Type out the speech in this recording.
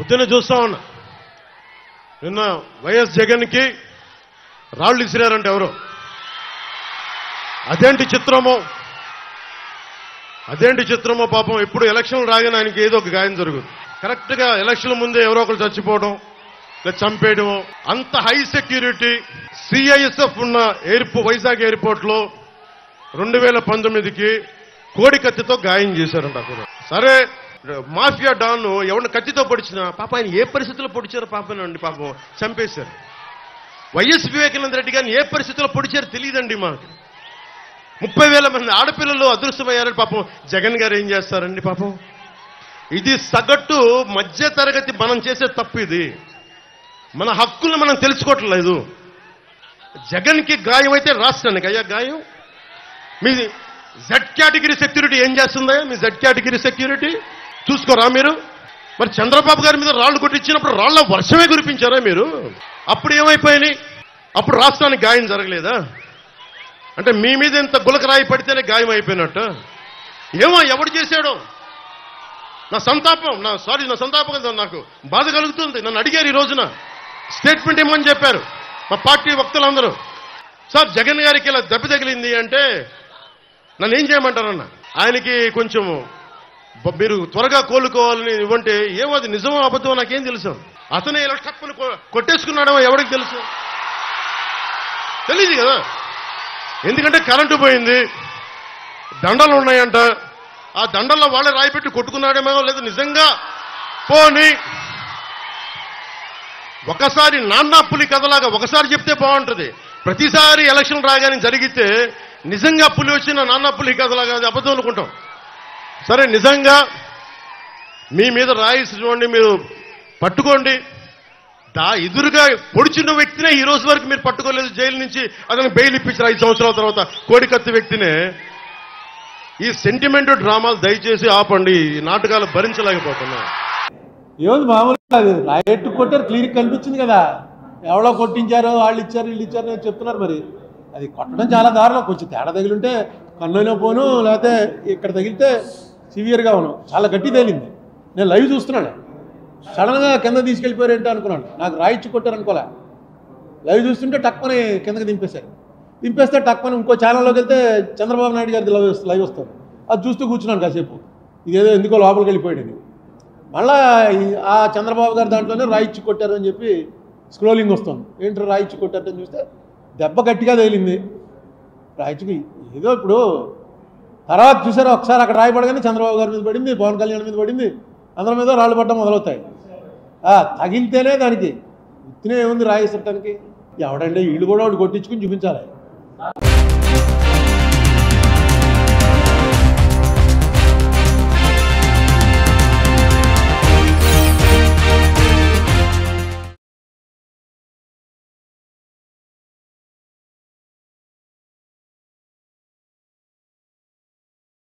పొద్దున్న చూస్తా ఉన్నా నిన్న వైఎస్ జగన్కి రాళ్ళు ఇసిరారంటే ఎవరు అదేంటి చిత్రమో అదేంటి చిత్రమో పాపం ఎప్పుడు ఎలక్షన్లు రాగానే ఆయనకి ఏదో ఒక గాయం జరుగుతుంది కరెక్ట్ గా ఎలక్షన్ ముందే ఎవరో ఒకరు చచ్చిపోవడం లేదా చంపేయడం అంత హై సెక్యూరిటీ సిఐఎస్ఎఫ్ ఉన్న ఎయిర్పో వైజాగ్ ఎయిర్పోర్ట్ లో రెండు వేల పంతొమ్మిదికి కోడి కత్తితో గాయం చేశారంట అక్కడ సరే మాఫియా డాన్ ఎవరిని కత్తితో పొడిచినా పాప ఆయన ఏ పరిస్థితిలో పొడిచారో పాపనండి పాపం చంపేశారు వైఎస్ వివేకానంద రెడ్డి గారిని ఏ పరిస్థితిలో పొడిచారో తెలియదండి మాకు ముప్పై వేల మంది ఆడపిల్లలు అదృశ్యమయ్యారని పాపం జగన్ గారు ఏం చేస్తారండి పాపం ఇది సగటు మధ్య తరగతి మనం చేసే తప్పు ఇది మన హక్కులను మనం తెలుసుకోవట్లేదు జగన్కి గాయం అయితే రాష్ట్రానికి అయ్యా గాయం మీ జెడ్ కేటగిరీ సెక్యూరిటీ ఏం చేస్తుందా మీ జెడ్ కేటగిరీ సెక్యూరిటీ చూసుకోరా మీరు మరి చంద్రబాబు గారి మీద రాళ్లు కొట్టించినప్పుడు రాళ్ల వర్షమే కురిపించారా మీరు అప్పుడు ఏమైపోయినాయి అప్పుడు రాష్ట్రానికి గాయం జరగలేదా అంటే మీ మీద ఇంత గులకరాయి పడితేనే గాయం అయిపోయినట్టు ఏమో ఎవడు చేశాడో నా సంతాపం నా సారీ నా సంతాపం కదా నాకు బాధ కలుగుతుంది నన్ను అడిగారు ఈ రోజున స్టేట్మెంట్ ఇమ్మని చెప్పారు మా పార్టీ వక్తలందరూ సార్ జగన్ గారికి ఇలా దెబ్బ తగిలింది అంటే నన్ను ఏం చేయమంటారన్న ఆయనకి కొంచెం బ- మీరు త్వరగా కోలుకోవాలని ఇవ్వంటే ఏమో అది నిజమో అబద్ధమో నాకేం తెలుసు అతనే ఇలా టక్కుని కొ- కొట్టేసుకున్నాడో ఎవరికి తెలుసు తెలియదు కదా ఎందుకంటే కరెంటు పోయింది దండలు ఉన్నాయంట ఆ దండల్లో వాళ్ళే రాయి పెట్టి కొట్టుకున్నాడేమో లేదు నిజంగా పోని ఒకసారి నాన్న పులి కథలాగా ఒకసారి చెప్తే బాగుంటుంది ప్రతిసారి ఎలక్షన్ రాగానే జరిగితే నిజంగా పులి వచ్చిన నాన్న పులి కథలాగా అది అబద్ధం అనుకుంటాం సరే నిజంగా మీ మీద రాయిసి చూడండి మీరు పట్టుకోండి దా ఎదురుగా పొడిచిన వ్యక్తినే ఈ రోజు వరకు మీరు పట్టుకోలేదు జైలు నుంచి అతను బెయిల్ ఇప్పించారు ఐదు సంవత్సరాల తర్వాత కోడికత్తి వ్యక్తినే ఈ సెంటిమెంట్ డ్రామాలు దయచేసి ఆపండి ఈ నాటకాలు భరించలేకపోతున్నా ఏముంది మామూలుగా అది రాయట్టు కొట్టారు క్లియర్ కనిపించింది కదా ఎవడో కొట్టించారో వాళ్ళు ఇచ్చారు వీళ్ళు ఇచ్చారు అని చెప్తున్నారు మరి అది కొట్టడం చాలా దారిలో కొంచెం తేడా తగిలింటే కన్నులో పోను లేకపోతే ఇక్కడ తగిలితే సివియర్గా ఉన్నాం చాలా గట్టి తగిలింది నేను లైవ్ చూస్తున్నాను సడన్గా కింద తీసుకెళ్ళిపోయారు ఏంటో అనుకున్నాను నాకు రాయిచ్చి కొట్టారు అనుకోలే లైవ్ చూస్తుంటే టక్మని కిందకి దింపేశారు దింపేస్తే టక్మని ఇంకో ఛానల్లోకి వెళ్తే చంద్రబాబు నాయుడు గారి లైవ్ లైవ్ వస్తారు అది చూస్తూ కూర్చున్నాను కాసేపు ఇదేదో ఎందుకో లోపలికి వెళ్ళిపోయాడు ఇది మళ్ళా ఈ- ఆ చంద్రబాబు గారి దాంట్లోనే రాయిచ్చి కొట్టారు అని చెప్పి స్క్రోలింగ్ వస్తుంది ఏంటి రాయిచ్చి కొట్టారని చూస్తే దెబ్బ గట్టిగా తగిలింది రాయిచ్చుకి ఏదో ఇప్పుడు తర్వాత చూసారా ఒకసారి అక్కడ రాయి పడగానే చంద్రబాబు గారి మీద పడింది పవన్ కళ్యాణ్ మీద పడింది అందరి మీద రాళ్ళు పడడం మొదలవుతాయి ఆ, తగిలితేనే దానికి ఇచ్చినే ఏముంది రాయి ఇసరటానికి ఎవడంటే వీళ్ళు కూడా వాడు కొట్టించుకుని చూపించాలి